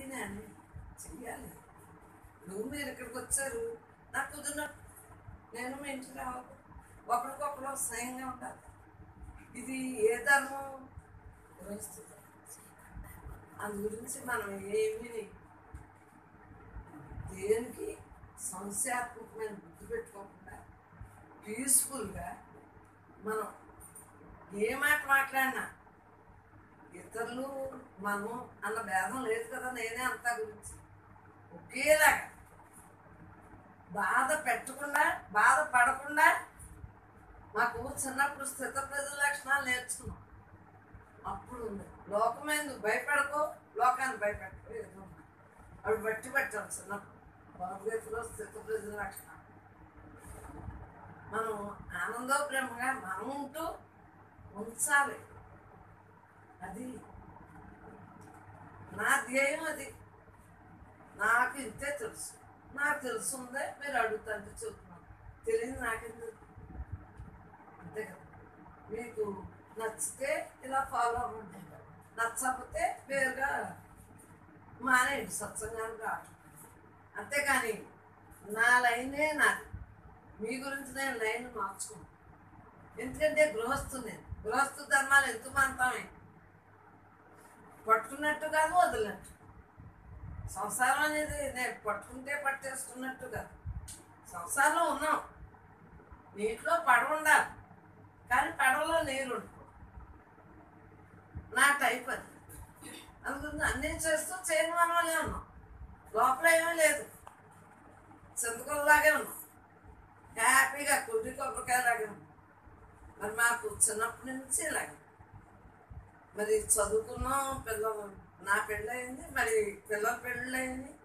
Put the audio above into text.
అయినా అని చెయ్యాలి నువ్వు మీరు ఇక్కడికి వచ్చారు నాకు కుదిరిన నేను మీ ఇంటికి రావాలి ఒకరికొకరు స్నేహంగా ఉండాలి ఇది ఏ ధర్మం గ్రహిస్తుంది అందు గురించి మనం ఏమీ దేనికి సంశయాత్మకమైన బుద్ధి పెట్టుకోకుండా పీస్ఫుల్గా మనం ఏ మాట మాట్లాడినా ఇతరులు మనం అన్న భేదం లేదు కదా నేనే అంతా గురించి ఒకేలాగా బాధ పెట్టకుండా బాధ పడకుండా మాకు చిన్నప్పుడు స్థిత ప్రజల లక్షణాలు నేర్చుకున్నాం అప్పుడు ఉంది లోకమైంది భయపడకో లోకాన్ని భయపెట్టుకో ఏదో ఉంది. అవి బట్టి పెట్టాం చిన్నప్పుడు భగవద్గీతలో స్థిత ప్రజల లక్షణాలు మనం ఆనందో ప్రేమగా మనం ఉంటూ ఉంచాలి అది నా ధ్యేయం అది నాకు ఇంతే తెలుసు నాకు తెలుసుందే మీరు అడుగుతుంటే చెప్తున్నాను తెలియదు నాకెందుకు అంతే కదా మీకు నచ్చితే ఇలా ఫాలో అవ్వండి నచ్చకపోతే వేరుగా మానేయండి సత్సంగానికి రావటం అంతేకాని నా లైనే నాది మీ గురించి నేను లైన్ మార్చుకోను ఎందుకంటే గృహస్థు నేను గృహస్థు ధర్మాలు ఎందుకు మానతామే పట్టుకున్నట్టు కాదు వదిలినట్టు సంసారం అనేది నేను పట్టుకుంటే పట్టేసుకున్నట్టు కాదు సంసారంలో ఉన్నాం నీటిలో పడవ ఉండాలి కానీ పడవలో నీరు ఉండుకో నా టైప్ అది అందుకని అన్నీ చేస్తూ చేయని మనవలే ఉన్నాం లోపల ఏమీ లేదు చింతకొల్లాగే ఉన్నాం హ్యాపీగా కుడి కొబ్బరికాయలాగే ఉన్నాం మరి మాకు చిన్నప్పటి నుంచి ఇలాగే మరి చదువుకున్నాం పిల్లలు నా పెళ్ళయింది మరి పిల్లల పెళ్ళయింది